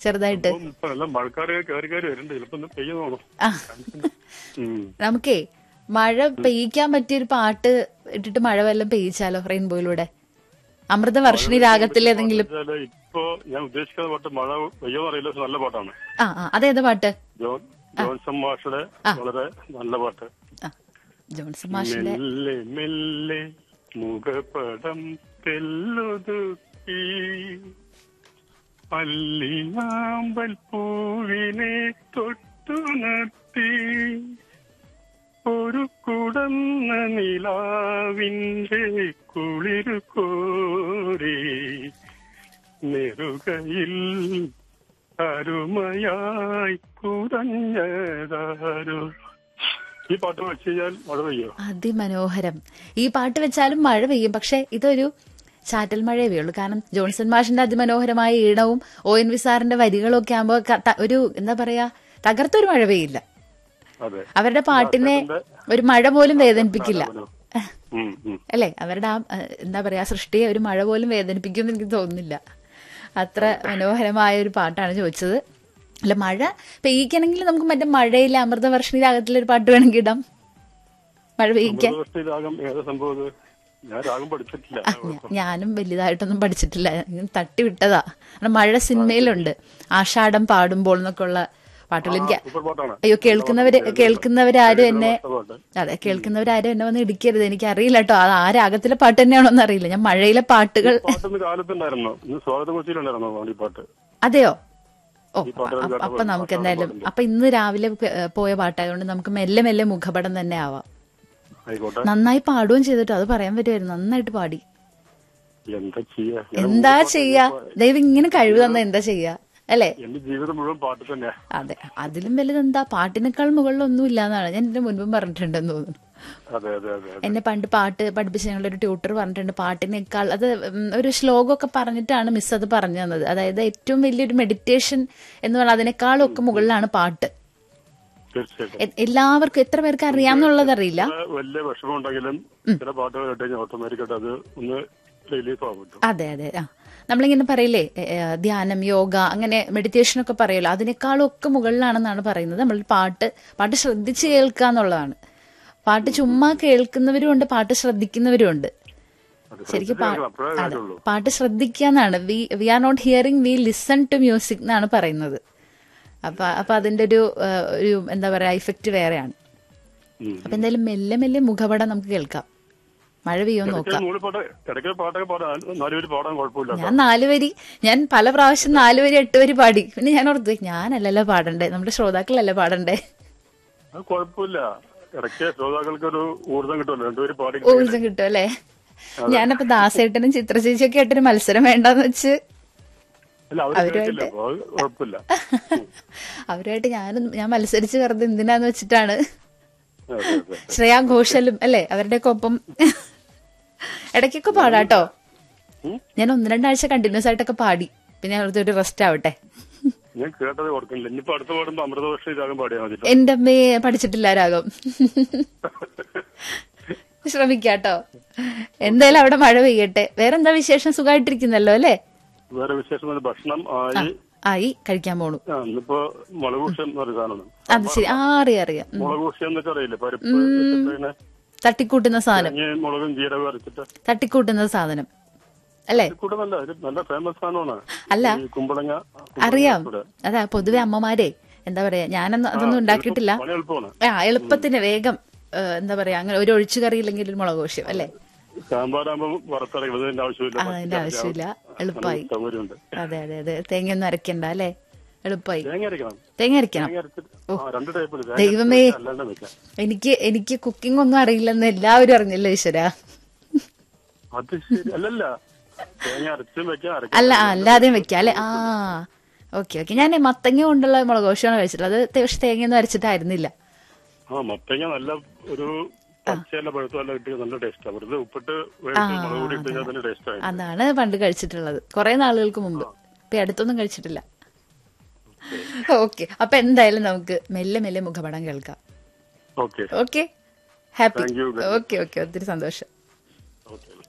ചെറുതായിട്ട് ഇപ്പം ഇപ്പൊ എല്ലാം മഴക്കാറ് കയറി കയറി വരുന്നുണ്ട് ചിലപ്പോ ഒന്ന് പെയ്യ തോന്നും ആ ഉം. നമുക്കേ മഴ പെയ്യിക്കാൻ പറ്റിയൊരു പാട്ട് ഇട്ടിട്ട് മഴ വല്ലതും പെയ്യിച്ചാലോ റെയിൻബോയിലൂടെ അമൃത വർഷിണി രാഗത്തിൽ ഏതെങ്കിലും വെച്ചാല് ഇപ്പൊ ഞാൻ ഉദ്ദേശിക്കുന്ന പാട്ട് മഴ പെയ്യോന്ന് അറിയില്ല പക്ഷെ നല്ല പാട്ടാണ് ആ ആ അതേത് പാട്ട് ജോൺ ജോൺസൺ മാഷയുടെ വളരെ നല്ല പാട്ട് ആ ജോൺസൺ മാഷിന്റെ മെല്ലെ മെല്ലെ മുഖപടം തെല്ലൊതുക്കി അല്ലിനാമ്പൽ പൂവിനെ തൊട്ടുണർത്തി ഒരു കുടന്ന നിലാവിന്റെ കുളിരു കോരി നെറുകയിൽ അരുമയായി കുടഞ്ഞതാരോ ഈ പാട്ട് വെച്ച് കഴിഞ്ഞാൽ മഴ പെയ്യോ അതിമനോഹരം ഈ പാട്ട് വെച്ചാലും മഴ പെയ്യും പക്ഷെ ഇതൊരു ചാറ്റൽ മഴയേ പെയ്യുള്ളൂ കാരണം ജോൺസൺ മാഷിന്റെ അതിമനോഹരമായ ഈണവും ഒ എൻ വി സാറിന്റെ വരികളും ഒക്കെ ആകുമ്പോൾ ഒരു എന്താ പറയാ തകർത്തൊരു മഴ പെയ്യില്ല അതെ അവരുടെ പാട്ടിനെ ഒരു മഴ പോലും വേദനിപ്പിക്കില്ല ഉം, ഉം. അല്ലേ അവരുടെ ആ ഏഹ്, എന്താ പറയാ സൃഷ്ടിയെ ഒരു മഴ പോലും വേദനിപ്പിക്കുമെന്ന് എനിക്ക് തോന്നുന്നില്ല അത്ര മനോഹരമായ ഒരു പാട്ടാണ് ചോദിച്ചത് അല്ല മഴ പെയ്യിക്കണമെങ്കിൽ നമുക്ക് മറ്റേ മഴയിലെ അമൃതവർഷിണി രാഗത്തിലെ ഒരു പാട്ട് വേണമെങ്കിൽ ഇടാം മഴ പെയ്യിക്കാൻ അമൃതവർഷി രാഗം ഏതാ സംഭവം ഇത്? ഞാൻ രാഗം പഠിച്ചിട്ടില്ല ഞാ- ഞാനും വലുതായിട്ടൊന്നും പഠിച്ചിട്ടില്ല ഞാൻ തട്ടിവിട്ടതാ കാരണം മഴ സിനിമയിലുണ്ട് ആഷാഢം പാടുമ്പോൾ എന്നൊക്കെ ഉള്ള പാട്ടുകൾ എനിക്ക് സൂപ്പർ പാട്ടാണ് അയ്യോ കേൾക്കുന്നവര് കേൾക്കുന്നവരാരും എന്നെ പാട്ട് അതെ കേൾക്കുന്നവരാരും എന്നെ വന്ന് ഇടിക്കരുത് എനിക്ക് അറിയില്ല കേട്ടോ അത് ആ രാഗത്തിലെ പാട്ട് തന്നെയാണോ എന്ന് അറിയില്ല ഞാൻ മഴയിലെ പാട്ടുകൾ പാട്ടൊന്ന് കാലത്തുണ്ടായിരുന്നു ഇന്ന് സ്വാഗത കൊച്ചിയിലുണ്ടായിരുന്നു ഈ പാട്ട് അതെയോ ഓ ഈ പാട്ട് അ- കേട്ടപ്പോൾ അപ്പൊ നമുക്ക് എന്തായാലും അപ്പൊ ഇന്ന് രാവിലെ പ- പോയ പാട്ടായതുകൊണ്ട് നമുക്ക് മെല്ലെ മെല്ലെ മുഖപടം തന്നെ ആവാം ആയിക്കോട്ടെ നന്നായി പാടുകയും ചെയ്തിട്ടോ അത് പറയാൻ പറ്റുമായിരുന്നു നന്നായിട്ട് പാടി എന്താ ചെയ്യാ ഞാൻ എന്താ ചെയ്യാ ദൈവം ഇങ്ങനെ കഴിവ് തന്ന എന്താ ചെയ്യാ അല്ലേ എന്റെ ജീവിതം മുഴുവൻ പാട്ട് തന്നെയാ അതെ അതിലും വലുത് എന്താ പാട്ടിനേക്കാൾ മുകളിലൊന്നും ഇല്ലാന്നാണ് ഞാൻ എന്റെ മുൻപും പറഞ്ഞിട്ടുണ്ടെന്ന് തോന്നുന്നു അതെ അതെ അതെ അതെ എന്നെ പണ്ട് പാട്ട് പഠിപ്പിച്ച ഞങ്ങളുടെ ഒരു ട്യൂട്ടർ പറഞ്ഞിട്ടുണ്ട് പാട്ടിനേക്കാൾ അത് ഉം, ഒരു ശ്ലോകമൊക്കെ പറഞ്ഞിട്ടാണ് മിസ് അത് പറഞ്ഞു തന്നത് അതായത് ഏറ്റവും വലിയൊരു മെഡിറ്റേഷൻ എന്ന് പറഞ്ഞാൽ അതിനേക്കാളും ഒക്കെ മുകളിലാണ് പാട്ട് തീർച്ചയായിട്ടും എ- എല്ലാവർക്കും എത്ര പേർക്ക് അറിയാമെന്നുള്ളത് അറിയില്ല ചില വലിയ വിഷമം ഉണ്ടെങ്കിലും ചില പാട്ടുകൾ കേട്ട് കഴിഞ്ഞാൽ ഓട്ടോമാറ്റിക്കായിട്ട് അത് ഒന്ന് റിലീഫ് ആവും കേട്ടോ. അതെ അതെ ആ നമ്മളിങ്ങനെ പറയില്ലേ എ, എ, ധ്യാനം യോഗ അങ്ങനെ മെഡിറ്റേഷൻ ഒക്കെ പറയുമല്ലോ അതിനേക്കാളും ഒക്കെ മുകളിലാണെന്നാണ് പറയുന്നത് നമ്മൾ പാട്ട് പാട്ട് ശ്രദ്ധിച്ച് കേൾക്കുക എന്നുള്ളതാണ് പാട്ട് ചുമ്മാ കേൾക്കുന്നവരും ഉണ്ട് പാട്ട് ശ്രദ്ധിക്കുന്നവരും ഉണ്ട് അത് ശരിക്കും ശ്രദ്ധിച്ച് പാ- കേൾക്കണം. അപ്പോഴേ അതെ. കാര്യമുള്ളൂ പാട്ട് ശ്രദ്ധിക്കുക എന്നാണ് we we are not hearing we listen to music എന്നാണ് പറയുന്നത് അപ്പൊ അപ്പൊ അതിന്റെ ഒരു ആ, ഒരു എന്താ പറയാ ഇഫക്റ്റ് വേറെയാണ് ഉം. അപ്പൊ എന്തായാലും മെല്ലെ മെല്ലെ മുഖപടം നമുക്ക് കേൾക്കാം മഴ പെയ്യോ ഇടയ്ക്ക് നോക്കാം നൂലിപ്പാട്ട് ഇടയ്ക്ക് പാട്ടൊക്കെ പാടാൻ നാലുപേര് പാടാൻ കുഴപ്പമില്ല ഞാൻ നാല് വരി ഞാൻ പല പ്രാവശ്യം നാല് വരി എട്ട് വരി പാടി പിന്നെ ഞാൻ ഓർത്തു ഞാനല്ലല്ലോ പാടണ്ടേ നമ്മുടെ ശ്രോതാക്കളല്ലേ പാടണ്ടേ അത് കുഴപ്പമില്ല ഇടയ്ക്ക് ശ്രോതാക്കൾക്ക് ഒരു ഊർജ്ജം കിട്ടുമല്ലോ രണ്ടുപേര് പാടി ഊർജം കിട്ടും അല്ലേ ഞാനപ്പോ ദാസേട്ടനും ചിത്രചേച്ചിയൊക്കെ ആയിട്ടൊരു മത്സരം വേണ്ടെന്ന് വെച്ച് അല്ല അവര് കേട്ടില്ല അപ്പൊ അത് കുഴപ്പമില്ല അവരുമായിട്ട് ഞാനും ഞാൻ മത്സരിച്ച് വെറുതെ എന്തിനാന്ന് വെച്ചിട്ടാണ് അതെ അതെ ശ്രേയാ ഘോഷലും അല്ലേ അവരുടെയൊക്കെ ഒപ്പം ഇടയ്ക്കൊക്കെ പാടാട്ടോ ഉം? ഞാൻ ഒന്ന് രണ്ടാഴ്ച കണ്ടിന്യൂസ് ആയിട്ടൊക്കെ പാടി പിന്നെ അവിടുത്തെ ഒരു റെസ്റ്റ് ആവട്ടെ ഞാൻ കേട്ടത് ഓർക്കുന്നില്ല ഇനിയിപ്പോ അടുത്ത പാടുമ്പോ അമൃതവർഷ രാഗം പാടിയാൽ മതി എന്റെ അമ്മയെ പഠിച്ചിട്ടില്ല രാഗം ശ്രമിക്കാട്ടോ എന്തായാലും അവിടെ മഴ പെയ്യട്ടെ വേറെന്താ വിശേഷം സുഖമായിട്ടിരിക്കുന്നല്ലോ അല്ലേ വേറെ വിശേഷം എന്ന് ഭക്ഷണം ആയി ആയി കഴിക്കാൻ പോണു ആ, ഇന്നിപ്പോ മുളകൂഷ്യം എന്ന് പറയുന്ന സാധനമാണ് അത് ശരി ആ അറിയാം അറിയാം ഉം. മുളകൂഷ്യം എന്ന് വെച്ചാൽ അറിയില്ലേ പരിപ്പ് വെച്ചിട്ട് പിന്നെ തട്ടിക്കൂട്ടുന്ന സാധനം തേങ്ങയും മുളകും ജീരകം അരച്ചിട്ട് തട്ടിക്കൂട്ടുന്ന സാധനം അല്ലേ കൂടെ നല്ല ഒരു നല്ല ഫേമസ് സാധനമാണ് അല്ല ഈ കുമ്പളങ്ങ അറിയാം കൂടെ. അതാ പൊതുവെ അമ്മമാരെ എന്താ പറയാ ഞാനൊന്നും അതൊന്നും ഉണ്ടാക്കിയിട്ടില്ല പണി എളുപ്പമാണ് ആ എളുപ്പത്തിന് വേഗം ഏ, എന്താ പറയാ അങ്ങനെ ഒരു ഒഴിച്ചു കറി ഇല്ലെങ്കിൽ ഒരു മുളക് കോഷ്യം അല്ലേ സാമ്പാറാകുമ്പോ വറുത്തരക്കുന്നതിന്റെ ആവശ്യമില്ല ആ, അതിന്റെ ആവശ്യമില്ല എളുപ്പമായി നല്ല സൗകര്യമുണ്ട് അതെ അതെ അതെ തേങ്ങയൊന്നും അരക്കണ്ട അല്ലേ എളുപ്പമായി തേങ്ങ അരക്കണം തേങ്ങ അരക്കണം തേങ്ങ അരച്ചിട്ട് ആ, രണ്ട് ടൈപ്പ് ദൈവമേ. അല്ലാണ്ട് വെക്കാം എനിക്ക് എനിക്ക് കുക്കിംഗ് ഒന്നും അറിയില്ലെന്ന് എല്ലാവരും അറിഞ്ഞല്ലോ ഈശ്വര അത് ശരി അല്ലല്ല തേങ്ങ അരച്ചും വെക്കാം അരക്കാം അല്ല ആ, അല്ലാതെയും വെക്കാം അല്ലെ ആ ഓക്കെ ഓക്കെ ഞാൻ മത്തങ്ങ കൊണ്ടുള്ള മുളക് കോശമാണ് കഴിച്ചിട്ടുള്ളത് അത് പക്ഷെ തേങ്ങയൊന്നും അരച്ചിട്ടായിരുന്നില്ല ആ മത്തങ്ങ നല്ല ഒരു പച്ചയല്ല പഴുത്തല്ല കിട്ടിയ നല്ല ടേസ്റ്റാ വെറുതെ ഉപ്പിട്ട് വേവിച്ച് മുളക് കൂടി ഇട്ട് കഴിഞ്ഞാൽ തന്നെ ടേസ്റ്റായി അതാണ് പണ്ട് കഴിച്ചിട്ടുള്ളത് കുറെ നാളുകൾക്ക് മുമ്പ് ഇപ്പൊ ഈ അടുത്തൊന്നും കഴിച്ചിട്ടില്ല ഓക്കെ അപ്പൊ എന്തായാലും നമുക്ക് മെല്ലെ മെല്ലെ മുഖപടം കേൾക്കാം okay okay happy Thank you. Okay okay ഒത്തിരി സന്തോഷം ഓക്കെ